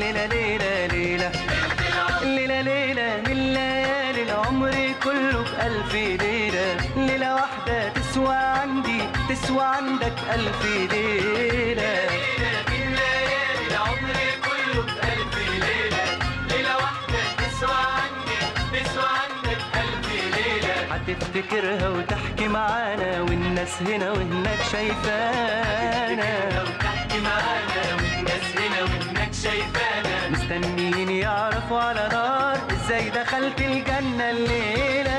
ليلة ليلة ليلة ليلة ليلة من ليالي العمر كله بألف ليلة ليلة واحدة تسوى عندي تسوى عندك ألف ليلة من ليالي العمر كله بألف ليلة ليلة واحدة تسوى عندي تسوى عندك ألف ليلة هتفتكرها وتحكي معانا والناس هنا وهناك شايفانا وتحكي معانا والناس هنا وهناك شايفانا مستنيين يعرفوا على نار ازاي دخلت الجنة الليلة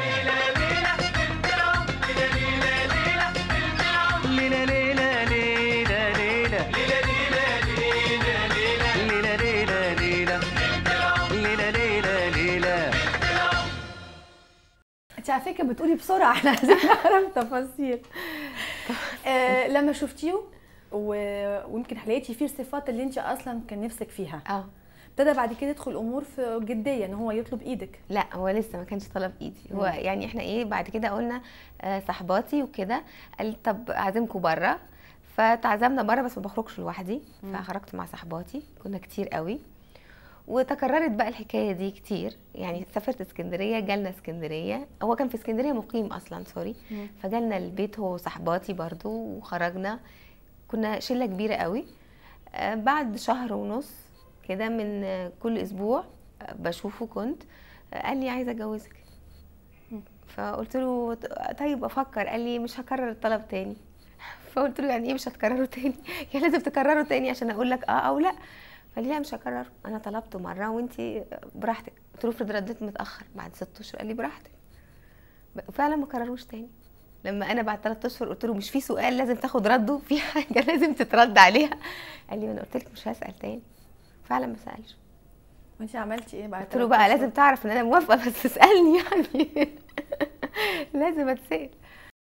ليلة ليلة ليلة ليلة ليلة ليلة ليلة ليلة ليلة ليلة ليلة انت على فكره بتقولي بسرعه احنا عايزين نعرف تفاصيل آه لما شفتيه و... ويمكن لقيتي فيه الصفات اللي انت اصلا كان نفسك فيها اه ابتدى بعد كده يدخل امور في جديه ان هو يطلب ايدك لا هو لسه ما كانش طلب ايدي هو مم. يعني احنا ايه بعد كده قلنا آه، صحباتي وكده قال طب اعزمكم بره فتعزمنا بره بس ما بخرجش لوحدي مم. فخرجت مع صحباتي كنا كتير قوي وتكررت بقى الحكايه دي كتير يعني سافرت اسكندريه جالنا اسكندريه هو كان في اسكندريه مقيم اصلا سوري مم. فجالنا البيت هو وصحباتي برضو وخرجنا كنا شله كبيره قوي آه، بعد شهر ونص كده من آه، كل اسبوع آه، بشوفه كنت آه، قال لي عايزه اتجوزك مم. فقلت له طيب افكر قال لي مش هكرر الطلب تاني فقلت له يعني ايه مش هتكرره تاني يعني لازم تكرره تاني عشان اقول لك اه او لا فقال لي لا مش هكرره انا طلبته مره وانت براحتك قلت له افرض رديت متاخر بعد ست اشهر قال لي براحتك فعلا ما كرروش تاني لما انا بعد ثلاث اشهر قلت له مش في سؤال لازم تاخد رده في حاجه لازم تترد عليها قال لي ما انا قلت لك مش هسال تاني فعلا ما سالش وانت عملتي ايه بعد قلت له بقى لازم تعرف ان انا موافقه بس تسالني يعني لازم اتسال